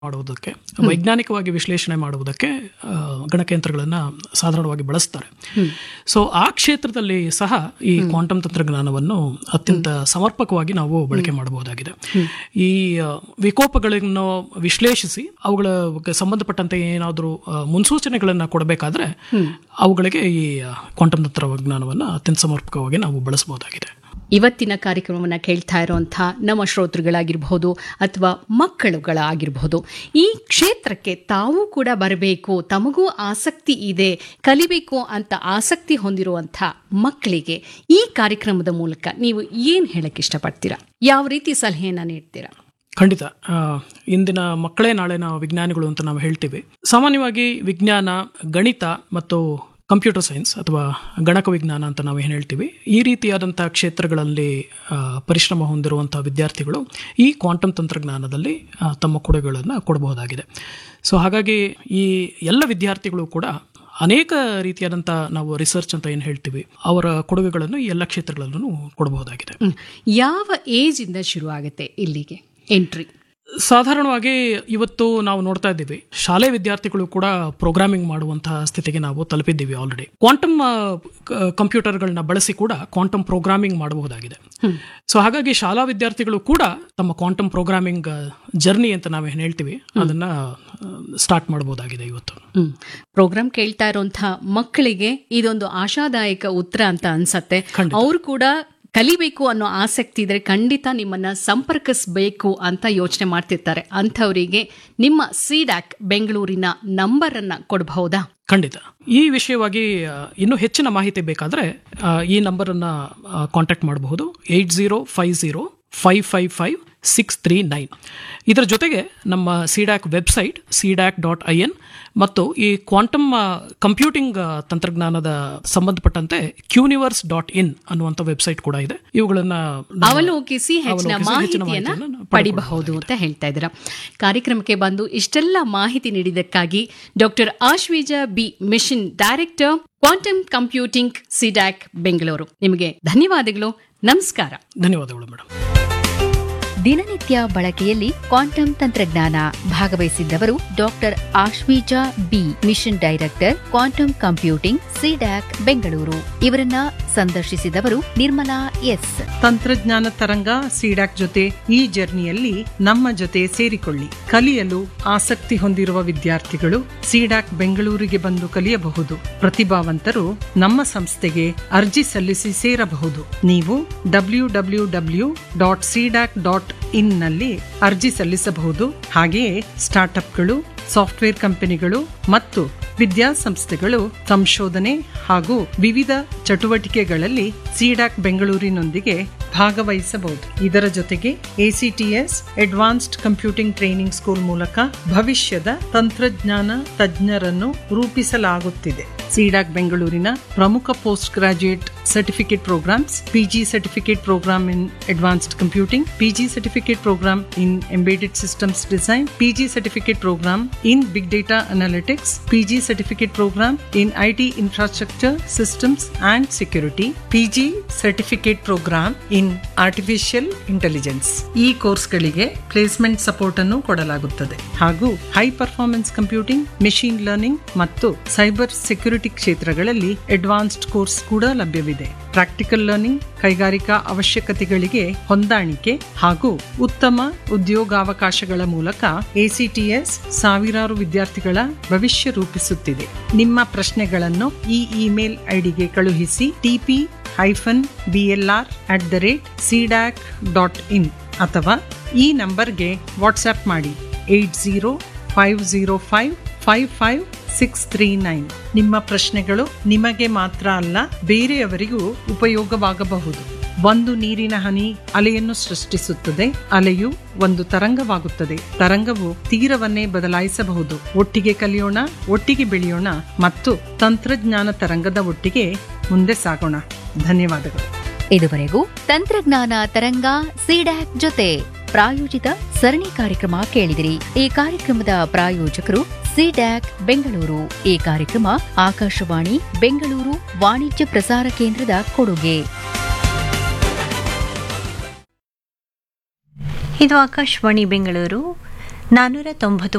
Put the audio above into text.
ಮಾಡುವುದಕ್ಕೆ ವೈಜ್ಞಾನಿಕವಾಗಿ ವಿಶ್ಲೇಷಣೆ ಮಾಡುವುದಕ್ಕೆ ಆ, ಗಣಕಯಂತ್ರಗಳನ್ನು ಸಾಧಾರಣವಾಗಿ ಬಳಸ್ತಾರೆ ಸೊ ಆ ಕ್ಷೇತ್ರದಲ್ಲಿ ಸಹ ಈ ಕ್ವಾಂಟಮ್ ತಂತ್ರಜ್ಞಾನವನ್ನು ಅತ್ಯಂತ ಸಮರ್ಪಕವಾಗಿ ನಾವು ಬಳಕೆ ಮಾಡಬಹುದಾಗಿದೆ ಈ ಆ, ವಿಕೋಪಗಳನ್ನು ವಿಶ್ಲೇಷಿಸಿ ಅವುಗಳ ಸಂಬಂಧಪಟ್ಟಂತೆ ಏನಾದರೂ ಮುನ್ಸೂಚನೆಗಳನ್ನು ಕೊಡಬೇಕಾದ್ರೆ ಅವುಗಳಿಗೆ ಈ ಕ್ವಾಂಟಮ್ ತಂತ್ರಜ್ಞಾನವನ್ನು ಅತ್ಯಂತ ಸಮರ್ಪಕವಾಗಿ ನಾವು ಬಳಸಬಹುದಾಗಿದೆ ಇವತ್ತಿನ ಕಾರ್ಯಕ್ರಮವನ್ನು ಕೇಳ್ತಾ ಇರುವಂಥ ನಮ್ಮ ಶ್ರೋತೃಗಳಾಗಿರ್ಬಹುದು ಅಥವಾ ಮಕ್ಕಳುಗಳಾಗಿರ್ಬಹುದು ಈ ಕ್ಷೇತ್ರಕ್ಕೆ ತಾವು ಕೂಡ ಬರಬೇಕು ತಮಗೂ ಆಸಕ್ತಿ ಇದೆ ಕಲಿಬೇಕು ಅಂತ ಆಸಕ್ತಿ ಹೊಂದಿರುವಂಥ ಮಕ್ಕಳಿಗೆ ಈ ಕಾರ್ಯಕ್ರಮದ ಮೂಲಕ ನೀವು ಏನು ಹೇಳಕ್ಕೆ ಇಷ್ಟಪಡ್ತೀರಾ ಯಾವ ರೀತಿ ಸಲಹೆಯನ್ನ ನೀಡ್ತೀರಾ ಖಂಡಿತ ಆ, ಇಂದಿನ ಮಕ್ಕಳೇ ನಾಳಿನ ವಿಜ್ಞಾನಿಗಳು ಅಂತ ನಾವು ಹೇಳ್ತೀವಿ ಸಾಮಾನ್ಯವಾಗಿ ವಿಜ್ಞಾನ ಗಣಿತ ಮತ್ತು ಕಂಪ್ಯೂಟರ್ ಸೈನ್ಸ್ ಅಥವಾ ಗಣಕ ವಿಜ್ಞಾನ ಅಂತ ನಾವು ಏನು ಹೇಳ್ತೀವಿ ಈ ರೀತಿಯಾದಂಥ ಕ್ಷೇತ್ರಗಳಲ್ಲಿ ಆ, ಪರಿಶ್ರಮ ಹೊಂದಿರುವಂಥ ವಿದ್ಯಾರ್ಥಿಗಳು ಈ ಕ್ವಾಂಟಮ್ ತಂತ್ರಜ್ಞಾನದಲ್ಲಿ ಆ, ತಮ್ಮ ಕೊಡುಗೆಗಳನ್ನು ಕೊಡಬಹುದಾಗಿದೆ ಸೊ ಹಾಗಾಗಿ ಈ ಎಲ್ಲ ವಿದ್ಯಾರ್ಥಿಗಳು ಕೂಡ ಅನೇಕ ರೀತಿಯಾದಂಥ ನಾವು ರಿಸರ್ಚ್ ಅಂತ ಏನು ಹೇಳ್ತೀವಿ ಅವರ ಕೊಡುಗೆಗಳನ್ನು ಈ ಎಲ್ಲ ಕ್ಷೇತ್ರಗಳಲ್ಲೂ ಕೊಡಬಹುದಾಗಿದೆ ಹ್ಮ್. ಯಾವ ಏಜ್ ಇಂದ ಶುರು ಆಗುತ್ತೆ ಇಲ್ಲಿಗೆ ಎಂಟ್ರಿ ಸಾಧಾರಣವಾಗಿ ಇವತ್ತು ನಾವು ನೋಡ್ತಾ ಇದ್ದೀವಿ ಶಾಲೆ ವಿದ್ಯಾರ್ಥಿಗಳು ಕೂಡ ಪ್ರೋಗ್ರಾಮಿಂಗ್ ಮಾಡುವಂತಹ ಸ್ಥಿತಿಗೆ ನಾವು ತಲುಪಿದ್ದೀವಿ ಆಲ್ರೆಡಿ ಕ್ವಾಂಟಮ್ ಕಂಪ್ಯೂಟರ್ಗಳನ್ನ ಬಳಸಿ ಕೂಡ ಕ್ವಾಂಟಮ್ ಪ್ರೋಗ್ರಾಮಿಂಗ್ ಮಾಡಬಹುದಾಗಿದೆ ಸೊ ಹಾಗಾಗಿ ಶಾಲಾ ವಿದ್ಯಾರ್ಥಿಗಳು ಕೂಡ ತಮ್ಮ ಕ್ವಾಂಟಮ್ ಪ್ರೋಗ್ರಾಮಿಂಗ್ ಜರ್ನಿ ಅಂತ ನಾವೇನು ಹೇಳ್ತೀವಿ ಅದನ್ನ ಸ್ಟಾರ್ಟ್ ಮಾಡಬಹುದಾಗಿದೆ ಇವತ್ತು ಹ್ಮ್ ಪ್ರೋಗ್ರಾಮ್ ಕೇಳ್ತಾ ಇರುವಂತ ಮಕ್ಕಳಿಗೆ ಇದೊಂದು ಆಶಾದಾಯಕ ಉತ್ತರ ಅಂತ ಅನ್ಸತ್ತೆ ಖಂಡಿತ. ಅವ್ರು ಕೂಡ ಕಲಿಬೇಕು ಅನ್ನೋ ಆಸಕ್ತಿ ಇದ್ರೆ ಖಂಡಿತ ನಿಮ್ಮನ್ನ ಸಂಪರ್ಕಿಸಬೇಕು ಅಂತ ಯೋಚನೆ ಮಾಡ್ತಿರ್ತಾರೆ ಅಂಥವರಿಗೆ ನಿಮ್ಮ ಸಿಡ್ಯಾಕ್ ಬೆಂಗಳೂರಿನ ನಂಬರ್ ಅನ್ನ ಕೊಡಬಹುದಾ ಖಂಡಿತ ಈ ವಿಷಯವಾಗಿ ಆ, ಇನ್ನೂ ಹೆಚ್ಚಿನ ಮಾಹಿತಿ ಬೇಕಾದರೆ ಈ ನಂಬರನ್ನು ಕಾಂಟ್ಯಾಕ್ಟ್ ಮಾಡಬಹುದು eight zero five zero five five five six three nine ಇದರ ಜೊತೆಗೆ ನಮ್ಮ CDAC website CDAC dot I N ಮತ್ತು ಈ ಕ್ವಾಂಟಮ್ ಕಂಪ್ಯೂಟಿಂಗ್ ಆ, ತಂತ್ರಜ್ಞಾನದ ಸಂಬಂಧಪಟ್ಟಂತೆ ಕ್ಯೂನಿವರ್ಸ್ ಡಾಟ್ ಇನ್ ಅನ್ನುವಂಥ ವೆಬ್ಸೈಟ್ ಕೂಡ ಇದೆ ಇವುಗಳನ್ನ ನಾವು- ಅವಲೋಕಿಸಿ ಹೆಚ್ಚಿನ ಅವಲೋಕಿಸಿ ಹೆಚ್ಚಿನ ಮಾಹಿತಿಯನ್ನ ಮಾಹಿತಿಯನ್ನ ನಾವು ಪಡಿಬಹುದು ಅಂತ ಹೇಳ್ತಾ ಇದ್ದೀರಾ ಕಾರ್ಯಕ್ರಮಕ್ಕೆ ಬಂದು ಇಷ್ಟೆಲ್ಲ ಮಾಹಿತಿ ನೀಡಿದ್ದಕ್ಕಾಗಿ doctor Ashwija B mission director quantum computing CDAC Bengaluru ನಿಮಗೆ ಧನ್ಯವಾದಗಳು ನಮಸ್ಕಾರ ಧನ್ಯವಾದಗಳು ಮೇಡಮ್ ದಿನನಿತ್ಯ ಬಳಕೆಯಲ್ಲಿ ಕ್ವಾಂಟಮ್ ತಂತ್ರಜ್ಞಾನ ಭಾಗವಹಿಸಿದ್ದವರು doctor Ashwija B mission director quantum computing CDAC Bengaluru ಇವರನ್ನ ಸಂದರ್ಶಿಸಿದವರು ನಿರ್ಮಲಾ ಎಸ್ ತಂತ್ರಜ್ಞಾನ ತರಂಗ ಸಿಡಾಕ್ ಜೊತೆ ಈ ಜರ್ನಿಯಲ್ಲಿ ನಮ್ಮ ಜೊತೆ ಸೇರಿಕೊಳ್ಳಿ ಕಲಿಯಲು ಆಸಕ್ತಿ ಹೊಂದಿರುವ ವಿದ್ಯಾರ್ಥಿಗಳು ಸಿಡಾಕ್ ಬೆಂಗಳೂರಿಗೆ ಬಂದು ಕಲಿಯಬಹುದು ಪ್ರತಿಭಾವಂತರು ನಮ್ಮ ಸಂಸ್ಥೆಗೆ ಅರ್ಜಿ ಸಲ್ಲಿಸಿ ಸೇರಬಹುದು ನೀವು W W W dot CDAC dot in ನಲ್ಲಿ ಅರ್ಜಿ ಸಲ್ಲಿಸಬಹುದು ಹಾಗೆಯೇ ಸ್ಟಾರ್ಟ್ಅಪ್ಗಳು ಸಾಫ್ಟ್ವೇರ್ ಕಂಪನಿಗಳು ಮತ್ತು ವಿದ್ಯಾಸಂಸ್ಥೆಗಳು ಸಂಶೋಧನೆ ಹಾಗೂ ವಿವಿಧ ಚಟುವಟಿಕೆಗಳಲ್ಲಿ ಸಿಡಾಕ್ ಬೆಂಗಳೂರಿನೊಂದಿಗೆ ಭಾಗವಹಿಸಬಹುದು ಇದರ ಜೊತೆಗೆ ACTS advanced computing training school ಮೂಲಕ ಭವಿಷ್ಯದ ತಂತ್ರಜ್ಞಾನ ತಜ್ಞರನ್ನು ರೂಪಿಸಲಾಗುತ್ತಿದೆ ಸಿಡಾಕ್ ಬೆಂಗಳೂರಿನ ಪ್ರಮುಖ post graduate certificate programmes PG certificate programme in advanced computing PG certificate programme in embedded systems design PG certificate programme in big data analytics PG certificate programme in IT infrastructure systems and security PG certificate programme in artificial intelligence ಈ ಕೋರ್ಸ್ಗಳಿಗೆ placement support ಅನ್ನು ಕೊಡಲಾಗುತ್ತದೆ ಹಾಗೂ high performance computing machine learning ಮತ್ತು cyber security ಕ್ಷೇತ್ರಗಳಲ್ಲಿ advanced course ಕೂಡ ಲಭ್ಯವಿದೆ practical learning ಕೈಗಾರಿಕಾ ಅವಶ್ಯಕತೆಗಳಿಗೆ ಹೊಂದಾಣಿಕೆ ಹಾಗೂ ಉತ್ತಮ ಉದ್ಯೋಗಾವಕಾಶಗಳ ಮೂಲಕ ಎಸಿಟಿಎಸ್ ಸಾವಿರಾರು ವಿದ್ಯಾರ್ಥಿಗಳ ಭವಿಷ್ಯ ರೂಪಿಸುತ್ತಿದೆ ನಿಮ್ಮ ಪ್ರಶ್ನೆಗಳನ್ನು ಈ ಇಮೇಲ್ ಐಡಿಗೆ ಕಳುಹಿಸಿ T P hyphen B L R at the rate CDAC dot in ಅಥವಾ ಈ ನಂಬರ್ಗೆ ವಾಟ್ಸ್ಆಪ್ ಮಾಡಿ eight zero five zero five five five six three nine ನಿಮ್ಮ ಪ್ರಶ್ನೆಗಳು ನಿಮಗೆ ಮಾತ್ರ ಅಲ್ಲ ಬೇರೆಯವರಿಗೂ ಉಪಯೋಗವಾಗಬಹುದು ಒಂದು ನೀರಿನ ಹನಿ ಅಲೆಯನ್ನು ಸೃಷ್ಟಿಸುತ್ತದೆ ಅಲೆಯು ಒಂದು ತರಂಗವಾಗುತ್ತದೆ ತರಂಗವು ತೀರವನ್ನೇ ಬದಲಾಯಿಸಬಹುದು ಒಟ್ಟಿಗೆ ಕಲಿಯೋಣ ಒಟ್ಟಿಗೆ ಬೆಳೆಯೋಣ ಮತ್ತು ತಂತ್ರಜ್ಞಾನ ತರಂಗದ ಒಟ್ಟಿಗೆ ಮುಂದೆ ಸಾಗೋಣ ಧನ್ಯವಾದಗಳು ಇದುವರೆಗೂ ತಂತ್ರಜ್ಞಾನ ತರಂಗ ಸಿಡ್ಯಾಕ್ ಜೊತೆ ಪ್ರಾಯೋಜಿತ ಸರಣಿ ಕಾರ್ಯಕ್ರಮ ಕೇಳಿದಿರಿ ಈ ಕಾರ್ಯಕ್ರಮದ ಪ್ರಾಯೋಜಕರು ಸಿಡ್ಯಾಕ್ ಬೆಂಗಳೂರು ಈ ಕಾರ್ಯಕ್ರಮ ಆಕಾಶವಾಣಿ ಬೆಂಗಳೂರು ವಾಣಿಜ್ಯ ಪ್ರಸಾರ ಕೇಂದ್ರದ ಕೊಡುಗೆ ಇದು ಆಕಾಶವಾಣಿ ಬೆಂಗಳೂರು ನಾನ್ನೂರ ತೊಂಬತ್ತು